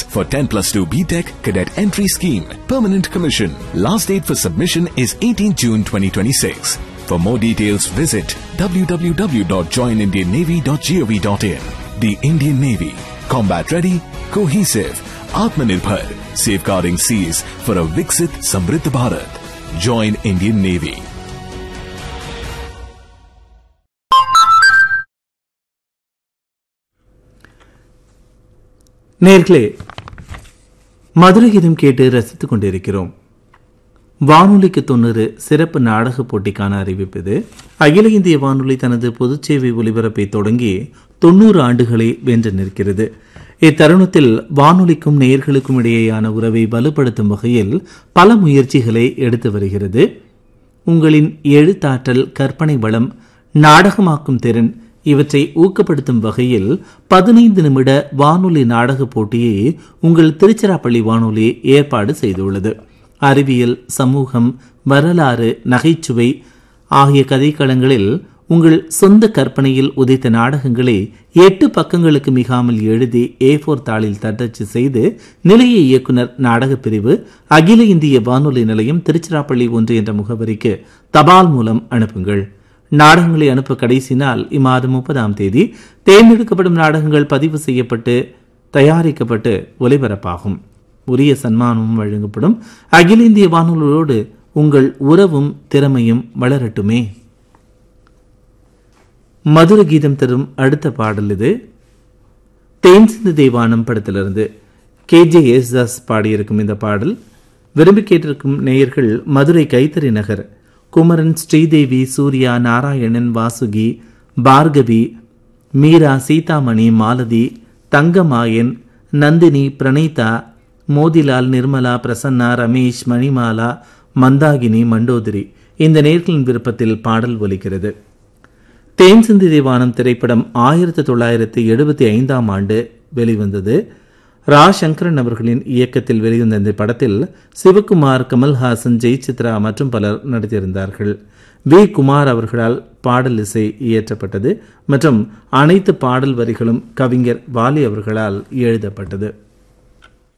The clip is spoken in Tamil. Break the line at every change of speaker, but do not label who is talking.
for 10 plus 2 BTEC Cadet Entry Scheme. Permanent commission. Last date for submission is 18 June 2026. For more details, visit www.joinindiannavy.gov.in. The Indian Navy. Combat ready, cohesive, Atmanirbhar, safeguarding seas for a Viksit Samriddh Bharat. Join Indian Navy.
நேர்களே மதுரை கீதம் கேட்டு ரசித்துக் கொண்டிருக்கிறோம் வானொலிக்கு தொண்ணூறு சிறப்பு நாடக போட்டிக்கான அறிவிப்பு இது அகில இந்திய வானொலி தனது பொதுச்சேவை ஒலிபரப்பை தொடங்கி தொண்ணூறு ஆண்டுகளை வென்று நிற்கிறது இத்தருணத்தில் வானொலிக்கும் நேயர்களுக்கும் இடையேயான உறவை வலுப்படுத்தும் வகையில் பல முயற்சிகளை எடுத்து வருகிறது உங்களின் எழுத்தாற்றல் கற்பனை வளம் நாடகமாக்கும் திறன் இவற்றை ஊக்கப்படுத்தும் வகையில் பதினைந்து நிமிட வானொலி நாடக போட்டியை உங்கள் திருச்சிராப்பள்ளி வானொலி ஏற்பாடு செய்துள்ளது அறிவியல் சமூகம் வரலாறு நகைச்சுவை ஆகிய கதைக்களங்களில் உங்கள் சொந்த கற்பனையில் உதைத்த நாடகங்களை எட்டு பக்கங்களுக்கு மிகாமல் எழுதி ஏ ஃபோர் தாளில் தட்டச்சு செய்து நிலைய இயக்குனர் நாடகப் பிரிவு அகில இந்திய வானொலி நிலையம் திருச்சிராப்பள்ளி ஒன்று என்ற முகவரிக்கு தபால் மூலம் அனுப்புங்கள் நாடகங்களை அனுப்ப கடைசி நாள் இம்மாதம் முப்பதாம் தேதி தேர்ந்தெடுக்கப்படும் நாடகங்கள் பதிவு செய்யப்பட்டு தயாரிக்கப்பட்டு ஒலிபரப்பாகும் உரிய சன்மானமும் வழங்கப்படும் அகில இந்திய வானொலியோடு உங்கள் உறவும் திறமையும் வளரட்டுமே மதுர கீதம் தரும் அடுத்த பாடல் இது தேன் சிந்து தேவானம் படத்திலிருந்து கே ஜே யேசுதாஸ் பாடியிருக்கும் இந்த பாடல் விரும்பி கேட்டிருக்கும் நேயர்கள் மதுரை கைத்தறி நகர் குமரன் ஸ்ரீதேவி சூர்யா நாராயணன் வாசுகி பார்கவி மீரா சீதாமணி மாலதி தங்கமாயன் நந்தினி பிரணீதா மோதிலால் நிர்மலா பிரசன்னா ரமேஷ் மணிமாலா மந்தாகினி மண்டோதரி இந்த நேர்களின் விருப்பத்தில் பாடல் ஒலிக்கிறது தேன் சிந்தி தேவானம் திரைப்படம் ஆயிரத்தி தொள்ளாயிரத்தி எழுபத்தி ஐந்தாம் ஆண்டு வெளிவந்தது ரா சங்கரன் அவர்களின் இயக்கத்தில் வெளிவந்த இந்த படத்தில் சிவகுமார் கமல்ஹாசன் ஜெயசித்ரா மற்றும் பலர் நடித்திருந்தார்கள் வி குமார் அவர்களால் பாடல் இசை இயற்றப்பட்டது மற்றும் அனைத்து பாடல் வரிகளும் கவிஞர் வாலி அவர்களால் எழுதப்பட்டது